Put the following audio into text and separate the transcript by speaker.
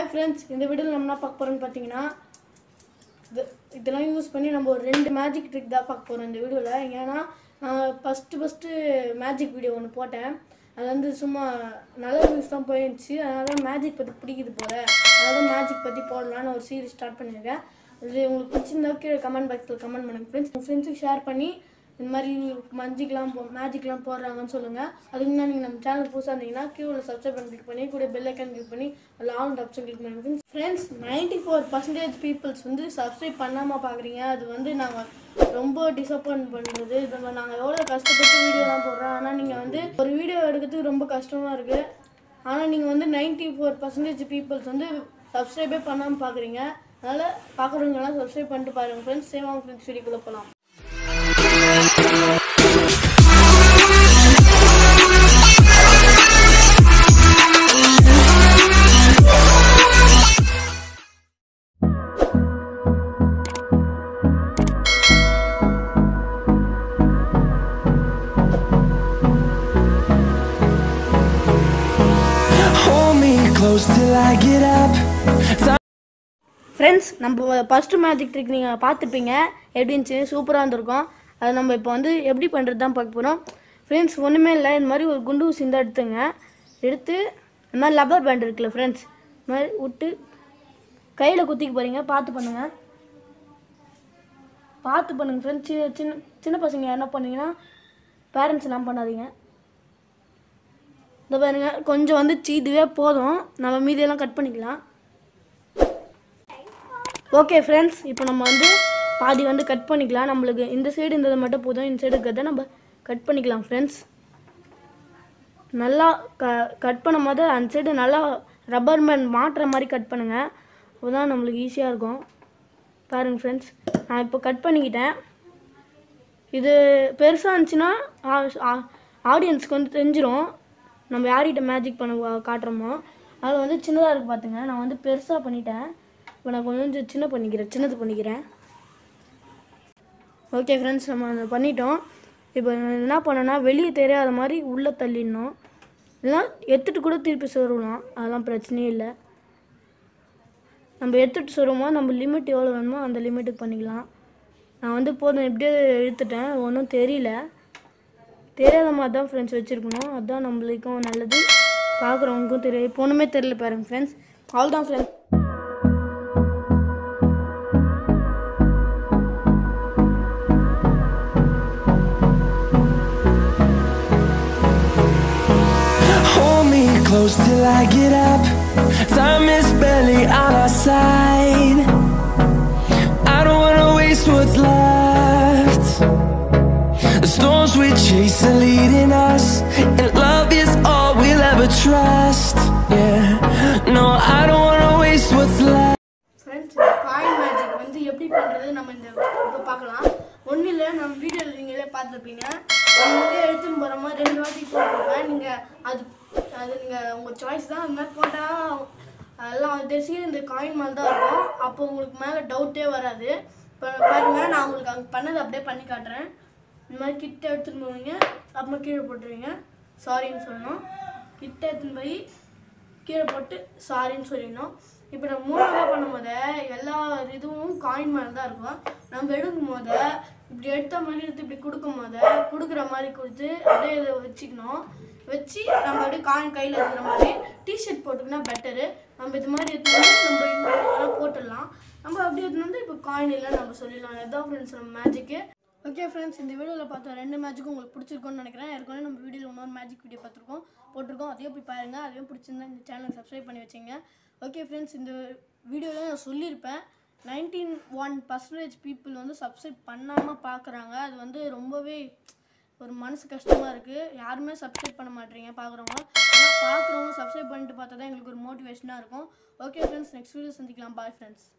Speaker 1: Hi friends இந்த வீடியோவில் நம்ம என்ன பார்க்க போகிறோம்னு பார்த்தீங்கன்னா இது இதெல்லாம் யூஸ் பண்ணி நம்ம ஒரு ரெண்டு மேஜிக் ட்ரிக் தான் பார்க்க போகிறோம் இந்த வீடியோவில் ஏன்னா நான் ஃபஸ்ட்டு ஃபஸ்ட்டு மேஜிக் வீடியோ ஒன்று போட்டேன் அது வந்து சும்மா நல்ல யூஸ் தான் போயிருந்துச்சு அதனால தான் மேஜிக் பற்றி பிடிக்குது போல் அதனால தான் மேஜிக் பற்றி போடலான்னு ஒரு சீரிஸ் ஸ்டார்ட் பண்ணியிருக்கேன் இது உங்களுக்கு பிடிச்சிருந்தா கீழே கமெண்ட் பாக்ஸில் கமெண்ட் பண்ணுங்கள் ஃப்ரெண்ட்ஸ் உங்கள் ஃப்ரெண்ட்ஸுக்கு ஷேர் பண்ணி இந்த மாதிரி மஞ்சிக்லாம் போ மேஜிக்லாம் போடுறாங்கன்னு சொல்லுங்கள் அதுக்கு முன்னாடி நீங்கள் நம்ம சேனல் புதுசாக இருந்தீங்கன்னா கீழே சப்ஸ்கிரைப் பண்ணி கிளிக் பண்ணி கூட பெல் ஐக்கன் கிளிக் பண்ணி அதில் ஆல் ஆப்ஷன் கிளிக் பண்ணி friends ninety four percentage peoples வந்து சப்ஸ்கிரைப் பண்ணாமல் பார்க்குறீங்க அது வந்து நாங்கள் ரொம்ப டிசப்பாயின்ட் பண்ணுறது இப்போ நாங்கள் எவ்வளோ கஷ்டப்பட்டு வீடியோலாம் போடுறோம் ஆனால் நீங்கள் வந்து ஒரு வீடியோ எடுக்கிறதுக்கு ரொம்ப கஷ்டமாக இருக்குது ஆனால் நீங்கள் வந்து நைன்டி ஃபோர் பர்சன்டேஜ் பீப்புள்ஸ் வந்து சப்ஸ்கிரைபே பண்ணாமல் பார்க்குறீங்க அதனால் பார்க்குறவங்கலாம் சப்ஸ்கிரைப் பண்ணிட்டு பாருங்கள் ஃப்ரெண்ட்ஸ் சேவ் அவங்க ஃப்ரெண்ட்ஸ் வீடியோக்குள்ளே போகலாம்
Speaker 2: Hold me close till I get up.
Speaker 1: Friends நம்ம ஃபஸ்ட்டு மேஜிக் ட்ரிக் நீங்கள் பார்த்துப்பீங்க எப்படி இருந்துச்சு சூப்பராக இருந்திருக்கும் அது நம்ம இப்போ வந்து எப்படி பண்ணுறது தான் பார்க்க போகிறோம் ஃப்ரெண்ட்ஸ் ஒன்றுமே இல்லை இந்த மாதிரி ஒரு குண்டு ஊசி இருந்தால் எடுத்துங்க எடுத்து இந்த மாதிரி லப்பர் பேண்ட் இருக்குல்ல ஃப்ரெண்ட்ஸ் இந்த மாதிரி விட்டு கையில் குத்திக்க போகிறீங்க பார்த்து பண்ணுங்கள் பார்த்து பண்ணுங்கள் ஃப்ரெண்ட்ஸ் சின்ன சின்ன சின்ன பசங்க என்ன பண்ணீங்கன்னா பேரண்ட்ஸ் எல்லாம் பண்ணாதீங்க இந்த பாருங்க கொஞ்சம் வந்துச்சு இதுவே போதும் நம்ம மீதியெல்லாம் கட் பண்ணிக்கலாம் ஓகே ஃப்ரெண்ட்ஸ் இப்போ நம்ம வந்து பாதி வந்து கட் பண்ணிக்கலாம் நம்மளுக்கு இந்த சைடு இருந்தது மட்டும் போதும் இந்த சைடு இருக்கிறத நம்ம கட் பண்ணிக்கலாம் ஃப்ரெண்ட்ஸ் நல்லா க கட் பண்ணும் போது அந்த சைடு நல்லா ரப்பர் மேன் மாட்டுற மாதிரி கட் பண்ணுங்கள் அப்போதான் நம்மளுக்கு ஈஸியாக இருக்கும் பாருங்கள் ஃப்ரெண்ட்ஸ் நான் இப்போ கட் பண்ணிக்கிட்டேன் இது பெருசாக இருந்துச்சுன்னா ஆடியன்ஸ்க்கு வந்து தெரிஞ்சிரும் நம்ம யார்கிட்ட மேஜிக் பண்ண வா- காட்டுறோமோ அதில் வந்து சின்னதாக இருக்குது பார்த்துங்க நான் வந்து பெருசாக பண்ணிட்டேன் இப்போ நான் கொஞ்சம் சின்ன பண்ணிக்கிறேன் சின்னது பண்ணிக்கிறேன் ஓகே ஃப்ரெண்ட்ஸ் நம்ம அதை பண்ணிட்டோம் இப்போ என்ன பண்ணோன்னா வெளியே தெரியாத மாதிரி உள்ளே தள்ளிடணும் இல்லைன்னா எடுத்துட்டு கூட திருப்பி சொருகலாம் அதெல்லாம் பிரச்சனையே இல்லை நம்ம எடுத்துட்டு சொருவோமோ நம்ம லிமிட் எவ்வளோ வேணுமோ அந்த லிமிட்டுக்கு பண்ணிக்கலாம் நான் வந்து போதும் எப்படியே இழுத்துட்டேன் ஒன்றும் தெரியல தெரியாத மாதிரி தான் ஃப்ரெண்ட்ஸ் வச்சுருக்கணும் அதுதான் நம்மளுக்கும் நல்லது பார்க்குறவங்களுக்கும் தெரியும் இப்போ ஒன்றுமே தெரியல பாருங்க ஃப்ரெண்ட்ஸ் அவ்வளோதான் friends
Speaker 2: Hold me close till I get up. Time is barely on our side. I don't wanna waste what's left. The storms we chase are leading us, and love is all we'll ever trust. Yeah, no, I don't wanna waste what's left.
Speaker 1: Friends இந்த coin magic வந்து எப்படி பண்ணுறது நம்ம இந்த இப்போ பார்க்கலாம் ஒன்றும் இல்லை நம்ம வீடியோவில் நீங்களே பார்த்துருப்பீங்க ஒரு முறையை எடுத்துன்னு போகிற மாதிரி ரெண்டு வாட்டி போட்டிருப்பேன் நீங்கள் அது அது நீங்கள் உங்கள் சாய்ஸ் தான் அது மாதிரி போட்டால் அதெல்லாம் தெரிஞ்சு இந்த காயின் மாதிரி தான் இருக்கும் அப்போ உங்களுக்கு மேலே டவுட்டே வராது இப்போ பாருங்க நான் உங்களுக்கு அங்கே பண்ணதை அப்படியே பண்ணி காட்டுறேன் இந்த மாதிரி கிட்ட எடுத்துன்னு போவீங்க அப்புறமா கீழே போட்டுருவீங்க சாரின்னு சொல்லணும் கிட்ட எடுத்துன்னு போய் கீழே போட்டு சாரின்னு சொல்லிடணும் இப்போ நம்ம மூணாவதாக பண்ணும்போது எல்லா இதுவும் காயின் மாதிரி தான் இருக்கும் நம்ம எடுக்கும் போது இப்படி எடுத்த மாதிரி எடுத்து இப்படி கொடுக்கும் போது கொடுக்குற மாதிரி கொடுத்து அப்படியே இதை வச்சுக்கணும் வச்சு நம்ம அப்படியே காயின் கையில் இருக்கிற மாதிரி டிஷர்ட் போட்டுக்கினா பெட்டரு நம்ம இது மாதிரி எடுத்து வந்து நம்ம இங்கே போட்டுடலாம் நம்ம அப்படியே எடுத்துன்னு வந்து இப்போ காயின் இல்லை நம்ம சொல்லிடலாம் இதுதான் ஃப்ரெண்ட்ஸ் நம்ம மேஜிக்கு ஓகே ஃப்ரெண்ட்ஸ் இந்த வீடியோவில் பார்த்த ரெண்டு மேஜிக்கும் உங்களுக்கு பிடிச்சிருக்கும்னு நினைக்கிறேன் ஏற்கனவே நம்ம வீடியோவில் இன்னொரு மேஜிக் வீடியோ பார்த்துருக்கோம் போட்டிருக்கோம் அதையும் போய் பாருங்கள் அதையும் பிடிச்சிருந்தா இந்த சேனலுக்கு சப்ஸ்கிரைப் பண்ணி வச்சுங்க ஓகே ஃப்ரெண்ட்ஸ் இந்த வீடியோவில் நான் சொல்லியிருப்பேன் நைன்டீன் ஒன் பர்சன்டேஜ் பீப்புள் வந்து சப்ஸ்கிரைப் பண்ணாமல் பார்க்குறாங்க அது வந்து ரொம்பவே ஒரு மனசு கஷ்டமாக இருக்குது யாருமே சப்ஸ்கிரைப் பண்ண மாட்டீங்க பார்க்குறவங்க ஆனால் பார்க்குறவங்க சப்ஸ்கிரைப் பண்ணிட்டு பார்த்தா தான் எங்களுக்கு ஒரு மோட்டிவேஷனாக இருக்கும் ஓகே ஃப்ரெண்ட்ஸ் நெக்ஸ்ட் வீடியோ சந்திக்கலாம் பாய் ஃப்ரெண்ட்ஸ்